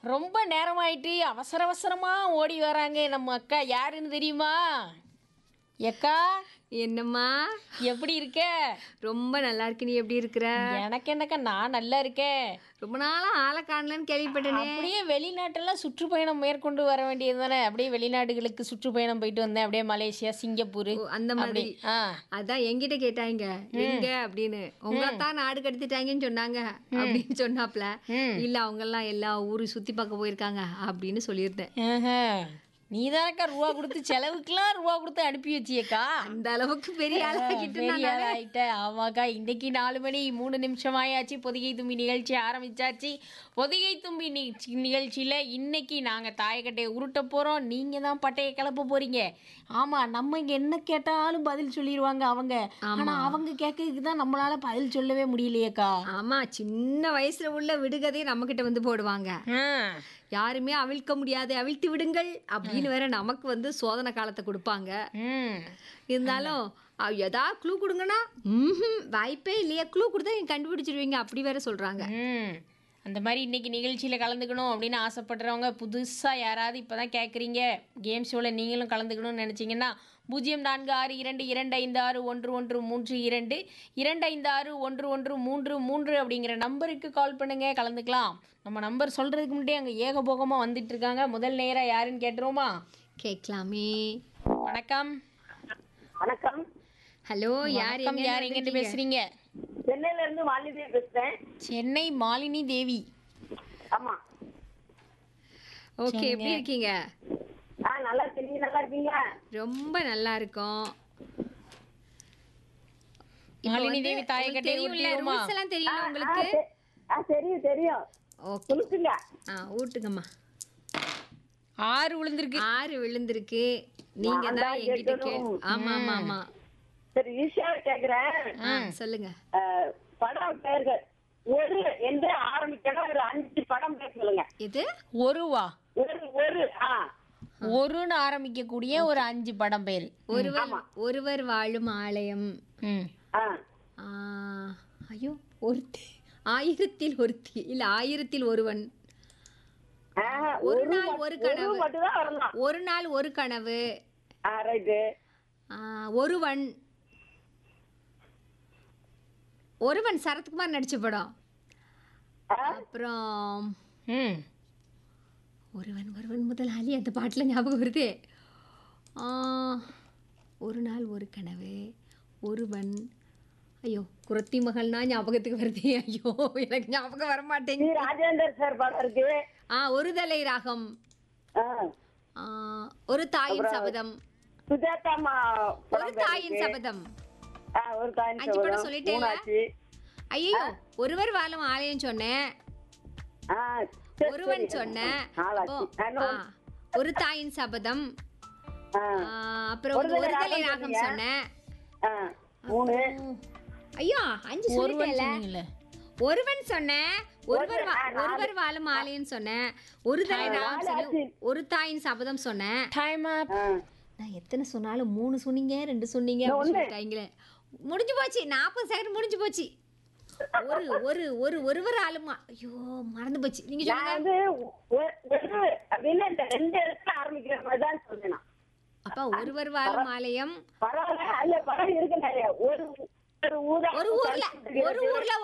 ரொம்ப நேரமாயிட்டு அவசர அவசரமா ஓடி வராங்க நம்ம அக்கா யாருன்னு தெரியுமா எக்கா என்னம்மா எப்படி இருக்க ரொம்ப நல்லா இருக்கு நீ எப்படி இருக்கிற எனக்கு என்னக்கா நான் நல்லா இருக்கேன் ரொம்ப நாளா ஆளை காணலன்னு கேள்விப்பட்டேனே அப்படியே வெளிநாட்டெல்லாம் சுற்றுப்பயணம் மேற்கொண்டு வர வேண்டியது தானே அப்படியே வெளிநாடுகளுக்கு சுற்றுப்பயணம் போயிட்டு வந்தேன் அப்படியே மலேசியா சிங்கப்பூர் ஓ, அந்த மாதிரி ஆ அதான் என்கிட்ட கேட்டாங்க எங்க அப்படின்னு உங்களை தான் நாடு கடத்திட்டாங்கன்னு சொன்னாங்க அப்படின்னு சொன்னாப்ல இல்ல அவங்க எல்லாம் எல்லா ஊரு சுத்தி பார்க்க போயிருக்காங்க அப்படின்னு சொல்லியிருந்தேன் ஆஹா. நீ தானக்கா ரூபா கொடுத்து செலவுக்குலாம் ரூபா கொடுத்து அனுப்பி வச்சியக்கா அந்த அளவுக்கு பெரிய ஆளாகிட்டு பெரிய ஆள் ஆயிட்டேன் ஆமாக்கா இன்னைக்கு நாலு மணி மூணு நிமிஷம் ஆயாச்சு பொதிகை தும்பி நிகழ்ச்சி ஆரம்பிச்சாச்சு பொதிகை தும்பி நிகழ்ச்சி நிகழ்ச்சியில் இன்னைக்கு நாங்கள் தாயக்கட்டையை உருட்ட போகிறோம் நீங்கள் தான் பட்டையை கிளப்ப போகிறீங்க ஆமாம் நம்ம இங்கே என்ன கேட்டாலும் பதில் சொல்லிடுவாங்க அவங்க ஆனால் அவங்க கேட்கறதுக்கு தான் நம்மளால பதில் சொல்லவே முடியலையேக்கா ஆமா சின்ன வயசுல உள்ள விடுகதையை நம்ம கிட்ட வந்து போடுவாங்க ஆ யாருமே அவிழ்க்க முடியாது அவிழ்த்து விடுங்கள் அப்படின்னு வேற நமக்கு வந்து சோதனை காலத்தை கொடுப்பாங்க ம் இருந்தாலும் அவ எதா க்ளூ கொடுங்கன்னா ம்ஹும், வாய்ப்பே இல்லையா க்ளூ கொடுத்தா நீங்க கண்டுபிடிச்சிருவீங்க அப்படி வேற சொல்றாங்க ம் அந்த மாதிரி இன்னைக்கு நிகழ்ச்சியில் கலந்துக்கணும் அப்படின்னு ஆசைப்படுறவங்க புதுசாக யாராவது இப்போ தான் கேட்குறீங்க கேம் ஷோவில் நீங்களும் கலந்துக்கணும்னு நினச்சிங்கன்னா பூஜ்ஜியம் நான்கு ஆறு இரண்டு இரண்டு ஐந்து ஆறு ஒன்று ஒன்று மூன்று இரண்டு இரண்டு ஐந்து ஆறு ஒன்று ஒன்று மூன்று மூன்று அப்படிங்கிற நம்பருக்கு கால் பண்ணுங்க கலந்துக்கலாம் நம்ம நம்பர் சொல்கிறதுக்கு முன்னாடி அங்கே ஏகபோகமாக வந்துட்டு இருக்காங்க முதல் நேராக யாருன்னு கேட்டுருவோமா கேட்கலாமே வணக்கம் வணக்கம் ஹலோ யார் வணக்கம் எங்க யார் எங்கிட்ட பேசுகிறீங்க சென்னையில இருந்து மாலினி பேசுறேன் சென்னை மாலினி தேவி ஆமா ஓகே எப்படி இருக்கீங்க ஆ நல்லா இருக்கு நீங்க நல்லா இருக்கீங்க ரொம்ப நல்லா இருக்கோம் மாலினி தேவி தாயக்கட்டை தெரியும்ல ஊட்டிடுவோமா ரூல்ஸ் எல்லாம் தெரியும்ல ஆ, உங்களுக்கு தெ- ஆ தெரியும் தெரியும் ஓகே சொல்லுங்க ஆ ஊட்டுங்கம்மா ஆறு விழுந்திருக்கு ஆறு விழுந்திருக்கு நீங்க நான் தான் தான் என்கிட்ட கே கேட்கணும். ஆமா ஆமா ஆமா சரி ஈஸியா கேக்குறேன் ஆ சொல்லுங்க ஆ, படம் பெயர்கள் ஒரு என்று ஆரம்பிக்கணும் ஒரு அஞ்சு படம் பேர் சொல்லுங்க இது ஒருவா ஒரு ஒரு ஆ ஒருன்னு ஆரம்பிக்கக்கூடிய ஒரு அஞ்சு படம் பேர் ஒருவர் ஒருவர் வாழும் ஆலயம் ம் ஆ ஆ, ஐயோ ஒருத்தி ஆயிரத்தில் ஒருத்தி இல்ல ஆயிரத்தில் ஒருவன் ஆ, ஒரு ஒரு நாள் மட்- ஒரு ஒரு கனவு மட்டும் தான் வரணும் ஒரு நாள் ஒரு கனவு ஆ ரைட்டு ஆ, ஒருவன் ஒருவன் சரத்குமார் நடிச்ச படம் அப்புறம் ம் ஒருவன் ஒருவன் முதலாளி அந்த பாட்டில் ஞாபகம் வருது ஆ, ஒரு நாள் ஒரு கனவு ஒருவன் ஐயோ குரத்தி மகள்னா ஞாபகத்துக்கு வருது ஐயோ எனக்கு ஞாபகம் வர மாட்டேங்குது சி ராஜேந்தர் சார் படம் இருக்கு ஆ ஒரு தலை ராகம் ஆ ஆ, ஒரு தாயின் சபதம் சுஜாதா அம்மா ஒரு படம் பேர் தாயின் இருக்கு. சபதம் ஆ, ஒரு தாயின் அஞ்சு படம் சபதம். சொல்லிட்டேல்ல? மூணாச்சு ஐயோ ஒருவர் வாழும் ஆலயம் சொன்னேன் ஆ, சரி, ஒருவன் சரி. சொன்னேன் நாலாச்சு. அப்போ, ஆ, இன்னும் ஆ, ஒரு தாயின் சபதம் ஆ, ஆ, அப்புறம் வந்து ஒரு ஒரு தலை தலை ராகம் ராகம் சொன்னீங்க. சொன்னேன் ஆ, மூணு ஓ, ஐயோ அஞ்சு ஒருவன் சொல்லிட்டேல சொன்னீங்கல்ல ஒருவன் சொன்னேன் ஒருவர் வா- ஆ, நாலு. ஒருவர் வாழும் ஆலயம் சொன்னேன் ஒரு தலை ராகம் நாலு சொல்லி ஆச்சு. ஒரு தாயின் சபதம் சொன்னேன் டைம் அப் ஆ, நான் எத்தனை சொன்னாலும் மூணு சொன்னீங்க ரெண்டு சொன்னீங்க அப்படின்னு சொல்லிட்டாங்களே முடிஞ்சு போச்சு நாற்பது செகண்ட் முடிஞ்சு போச்சு ஒரு ஒரு ஒரு ஒருவர் ஆளுமா ஐயோ மறந்து போச்சு நீங்க நான் சொல்லுங்க வந்து ஒ- ஒரு அப்படின்னு இந்த ரெண்டு இடத்துல ஆரம்பிக்கிற மாதிரி தான் சொன்னேன் நான். அப்பா ஒருவர் வாழும் ஆலயம் பரவாயில்ல அதுல படம் இருக்கு நிறைய ஒரு ஒரு ஊதா ஒரு ஊர்ல ஒரு ஊர்ல